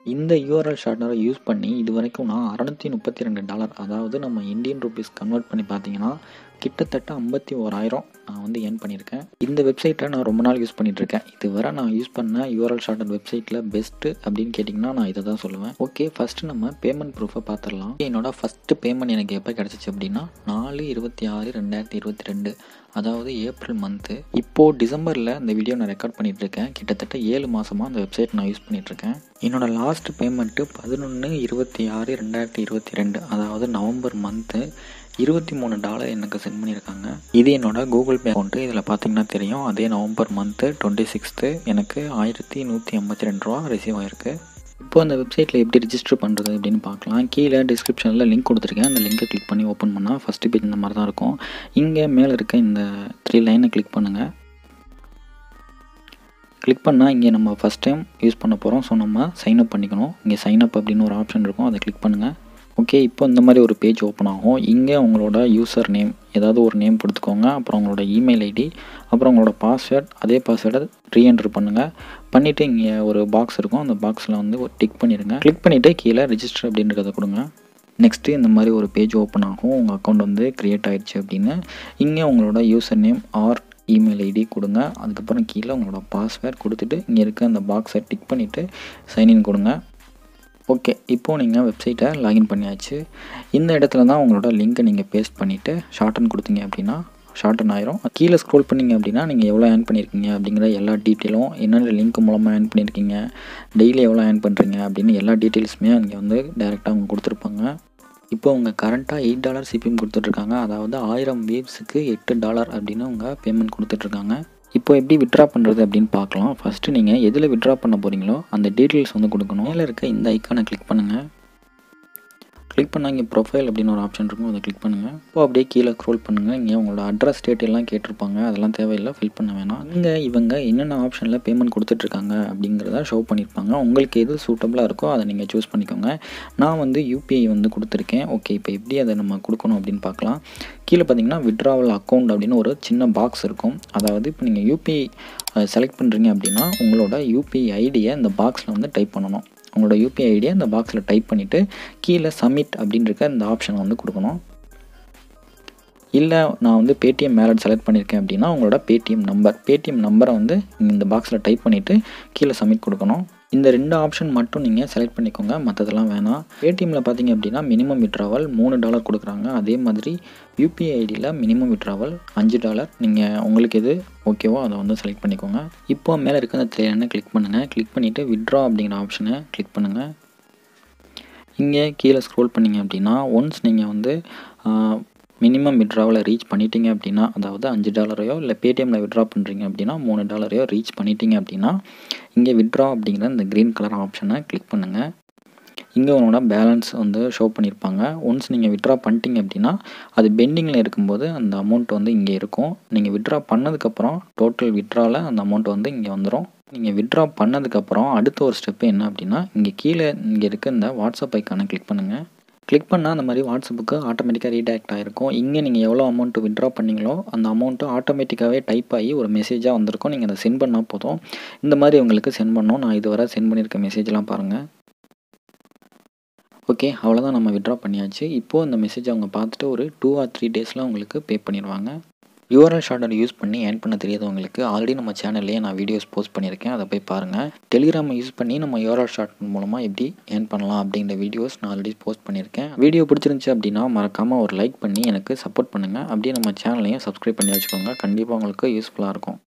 இந்த URL ஷார்ட்னரை use பண்ணி இது வரைக்கும் நான் அறநூற்றி முப்பத்தி ரெண்டு டாலர் அதாவது நம்ம இந்தியன் ருபீஸ் கன்வெர்ட் பண்ணி பார்த்தீங்கன்னா கிட்டத்தட்ட ஐம்பத்தி ஓராயிரம் நான் வந்து ஏர்ன் பண்ணியிருக்கேன் இந்த வெப்சைட்டை நான் ரொம்ப நாள் யூஸ் பண்ணிட்டு இருக்கேன் இதுவரை நான் யூஸ் பண்ண யூஆர்எல் ஷார்ட்னர் வெப்சைட்டில் பெஸ்ட்டு அப்படின்னு கேட்டிங்கன்னா நான் இதை தான் சொல்லுவேன் ஓகே ஃபஸ்ட்டு நம்ம பேமெண்ட் ப்ரூஃபை பார்த்துடலாம் என்னோட ஃபஸ்ட்டு பேமெண்ட் எனக்கு எப்போ கிடச்சிச்சு அப்படின்னா நாலு இருபத்தி ஆறு ரெண்டாயிரத்தி இருபத்தி ரெண்டு அதாவது ஏப்ரல் மந்த்து இப்போது டிசம்பரில் இந்த வீடியோ நான் ரெக்கார்ட் பண்ணிகிட்டு இருக்கேன் கிட்டத்தட்ட ஏழு மாதமாக அந்த வெப்சைட் நான் யூஸ் பண்ணிகிட்ருக்கேன் என்னோட லாஸ்ட் பேமெண்ட்டு பதினொன்று இருபத்தி ஆறு ரெண்டாயிரத்தி இருபத்தி ரெண்டு அதாவது நவம்பர் மந்த்து இருபத்தி மூணு டாலர் எனக்கு சென்ட் பண்ணியிருக்காங்க இது என்னோட கூகுள் பே அக்கௌண்ட்டு இதில் பார்த்தீங்கன்னா தெரியும் அதே நவம்பர் மந்த்து டுவெண்ட்டி சிக்ஸ்த்து எனக்கு ஆயிரத்தி நூற்றி ஐம்பத்தி ரெண்டு ரூபா ரிசீவ் ஆயிருக்கு இப்போ அந்த வெப்சைட்டில் எப்படி ரிஜிஸ்டர் பண்ணுறது அப்படின்னு பார்க்கலாம் கீழே டிஸ்கிரிப்ஷனில் லிங்க் கொடுத்துருக்கேன் அந்த லிங்கை கிளிக் பண்ணி ஓப்பன் பண்ணால் ஃபஸ்ட்டு பேஜ் இந்த மாதிரி தான் இருக்கும் இங்கே மேலே இருக்க இந்த த்ரீ லைனை கிளிக் பண்ணுங்கள் கிளிக் பண்ணால் இங்கே நம்ம ஃபஸ்ட் டைம் யூஸ் பண்ண போகிறோம் ஸோ நம்ம சைன் அப் பண்ணிக்கணும் இங்கே சைன் அப் அப்படின்னு ஒரு ஆப்ஷன் இருக்கும் அதை கிளிக் பண்ணுங்கள் ஓகே இப்போ இந்த மாதிரி ஒரு பேஜ் ஓப்பன் ஆகும் இங்கே உங்களோட யூசர் நேம் ஏதாவது ஒரு நேம் கொடுத்துக்கோங்க அப்புறம் உங்களோட இமெயில் ஐடி அப்புறம் உங்களோட பாஸ்வேர்ட் அதே பாஸ்வேர்டை ரீஎன்ட்ரு பண்ணுங்கள் பண்ணிவிட்டு இங்கே ஒரு பாக்ஸ் இருக்கும் அந்த பாக்ஸில் வந்து ஒரு டிக் பண்ணிடுங்க கிளிக் பண்ணிவிட்டு கீழே ரிஜிஸ்டர் அப்படின்றத கொடுங்க நெக்ஸ்ட்டு இந்த மாதிரி ஒரு பேஜ் ஓப்பன் ஆகும் உங்கள் அக்கௌண்ட் வந்து க்ரியேட் ஆயிடுச்சு அப்படின்னு இங்கே உங்களோட user name or email ID கொடுங்க அதுக்கப்புறம் கீழே உங்களோட பாஸ்வேர்ட் கொடுத்துட்டு இங்கே இருக்க அந்த பாக்ஸை டிக் பண்ணிவிட்டு சைன்இன் கொடுங்க ஓகே இப்போது நீங்கள் வெப்சைட்டை லாகின் பண்ணியாச்சு இந்த இடத்துல தான் உங்களோட லிங்க்கை நீங்கள் பேஸ்ட் பண்ணிவிட்டு ஷார்ட்டன் கொடுத்தீங்க அப்படின்னா ஷார்ட்டன் ஆயிரும் கீழே ஸ்க்ரோல் பண்ணிங்க அப்படின்னா நீங்கள் எவ்வளோ ஏர்ன் பண்ணியிருக்கீங்க அப்படிங்கிற எல்லா டீட்டெயிலும் என்னென்ன லிங்க் மூலமாக ஏர்ன் பண்ணியிருக்கீங்க டெய்லி எவ்வளோ ஏர்ன் பண்ணுறீங்க அப்படின்னு எல்லா டீட்டெயில்ஸுமே அங்கே வந்து டேரெக்டாக அவங்க கொடுத்துருப்பாங்க இப்போ உங்கள் கரண்ட்டாக எயிட் டாலர் சிபிஎம் கொடுத்துட்ருக்காங்க அதாவது ஆயிரம் வேவ்ஸுக்கு எட்டு டாலர் அப்படின்னு அவங்க பேமெண்ட் கொடுத்துட்ருக்காங்க இப்போ எப்படி விட்ரா பண்ணுறது அப்படின்னு பார்க்கலாம் ஃபஸ்ட்டு நீங்கள் எதில் விட்ரா பண்ண போகிறீங்களோ அந்த டீட்டெயில்ஸ் வந்து கொடுக்கணும் மேலே இருக்க இந்த ஐக்கானை கிளிக் பண்ணுங்கள் கிளிக் பண்ணால் இங்கே ப்ரொஃபைல் அப்படின்னு ஒரு ஆப்ஷன் இருக்கும் அதை கிளிக் பண்ணுங்கள் இப்போ அப்படியே கீழே ஸ்க்ரோல் பண்ணுங்கள் இங்கே உங்களோட அட்ரஸ் டேட் எல்லாம் கேட்டிருப்பாங்க அதெல்லாம் தேவையில்லை ஃபில் பண்ண வேணாம் இங்கே இவங்க என்னென்ன ஆப்ஷனில் பேமெண்ட் கொடுத்துட்ருக்காங்க அப்படிங்கிறத ஷோ பண்ணியிருப்பாங்க உங்களுக்கு எது சூட்டபுளாக இருக்கோ அதை நீங்கள் சூஸ் பண்ணிக்கோங்க நான் வந்து யூபிஐ வந்து கொடுத்துருக்கேன் ஓகே இப்போ எப்படி அதை நம்ம கொடுக்கணும் அப்படின்னு பார்க்கலாம் கீழே பார்த்தீங்கன்னா விட்ராவல் அக்கௌண்ட் அப்படின்னு ஒரு சின்ன பாக்ஸ் இருக்கும் அதாவது இப்போ நீங்கள் யூபிஐ செலக்ட் பண்ணுறீங்க அப்படின்னா உங்களோட யூபிஐ ஐடியை இந்த பாக்ஸில் வந்து டைப் பண்ணணும் உங்களோட யூபிஐ ஐடியை அந்த பாக்ஸில் டைப் பண்ணிவிட்டு கீழே சப்மிட் அப்படின்றக்க இந்த ஆப்ஷனை வந்து கொடுக்கணும் இல்லை நான் வந்து பேடிஎம் மேலட் செலக்ட் பண்ணியிருக்கேன் அப்படின்னா உங்களோட பேடிஎம் நம்பர் பேடிஎம் நம்பரை வந்து இந்த பாக்ஸில் டைப் பண்ணிவிட்டு கீழே சப்மிட் கொடுக்கணும் இந்த ரெண்டு ஆப்ஷன் மட்டும் நீங்கள் செலக்ட் பண்ணிக்கோங்க மற்றதெல்லாம் வேணாம் பேடிஎம்மில் பார்த்தீங்க அப்படின்னா மினிமம் விட்ராவல் மூணு டாலர் கொடுக்குறாங்க அதே மாதிரி யூபிஐ ஐடியில் மினிமம் விட்ராவல் அஞ்சு டாலர் நீங்கள் உங்களுக்கு எது ஓகேவோ அதை வந்து செலக்ட் பண்ணிக்கோங்க இப்போ மேலே இருக்க அந்த த்ரீ கிளிக் பண்ணுங்கள் கிளிக் பண்ணிவிட்டு விட்ரா அப்படிங்கிற ஆப்ஷனை கிளிக் பண்ணுங்கள் இங்கே கீழே ஸ்க்ரோல் பண்ணிங்க அப்படின்னா ஒன்ஸ் நீங்கள் வந்து மினிமம் விட்ராவில் ரீச் பண்ணிட்டீங்க அப்படின்னா அதாவது அஞ்சு டாலரையோ இல்லை பேடிஎம்மில் விட்ரா பண்ணுறீங்க அப்படின்னா மூணு டாலரையோ ரீச் பண்ணிட்டீங்க அப்படின்னா இங்கே விட்ரா அப்படிங்கிற இந்த க்ரீன் கலர் ஆப்ஷனை கிளிக் பண்ணுங்கள் இங்கே உங்களோட பேலன்ஸ் வந்து ஷோ பண்ணியிருப்பாங்க ஒன்ஸ் நீங்கள் விட்ரா பண்ணிட்டீங்க அப்படின்னா அது பெண்டிங்கில் இருக்கும்போது அந்த அமௌண்ட் வந்து இங்கே இருக்கும் நீங்கள் விட்ரா பண்ணதுக்கப்புறம் டோட்டல் விட்ராவில் அந்த அமௌண்ட் வந்து இங்கே வந்துடும் நீங்கள் விட்ரா பண்ணதுக்கப்புறம் அடுத்த ஒரு ஸ்டெப்பு என்ன அப்படின்னா இங்கே கீழே இங்கே இருக்க இந்த வாட்ஸ்அப் ஐக்கானை கிளிக் பண்ணுங்கள் கிளிக் பண்ணால் அந்த மாதிரி வாட்ஸ்அப்புக்கு ஆட்டோமேட்டிக்காக ரீடாக்ட் ஆகிருக்கும் இங்கே நீங்கள் எவ்வளோ அமௌண்ட்டு விட்ரா பண்ணீங்களோ அந்த அமௌண்ட்டு ஆட்டோமேட்டிக்காகவே டைப் ஆகி ஒரு மெசேஜாக வந்திருக்கும் நீங்கள் அதை சென்ட் பண்ணால் போதும் இந்த மாதிரி உங்களுக்கு சென்ட் பண்ணணும் நான் இதுவரை சென்ட் பண்ணியிருக்க மெசேஜ்லாம் பாருங்கள் ஓகே அவ்வளோதான் நம்ம விட்ரா பண்ணியாச்சு இப்போது இந்த மெசேஜ் அவங்க பார்த்துட்டு ஒரு டூ ஆர் த்ரீ டேஸில் உங்களுக்கு பே பண்ணிடுவாங்க யூஆர்எல் ஷார்ட்டர் யூஸ் பண்ணி ஏர்ன் பண்ண தெரியாதவங்களுக்கு ஆல்ரெடி நம்ம சேனல்லேயே நான் வீடியோஸ் போஸ்ட் பண்ணியிருக்கேன் அதை போய் பாருங்கள் டெலிகிராமை யூஸ் பண்ணி நம்ம யூஆர்எல் ஷார்ட் மூலமாக எப்படி ஏர்ன் பண்ணலாம் அப்படிங்கிற வீடியோஸ் நான் ஆல்ரெடி போஸ்ட் பண்ணியிருக்கேன் வீடியோ பிடிச்சிருந்துச்சி அப்படின்னா மறக்காமல் ஒரு லைக் பண்ணி எனக்கு சப்போர்ட் பண்ணுங்கள் அப்படியே நம்ம சேனலையும் சப்ஸ்கிரைப் பண்ணி வச்சுக்கோங்க கண்டிப்பாக உங்களுக்கு யூஸ்ஃபுல்லாக இருக்கும்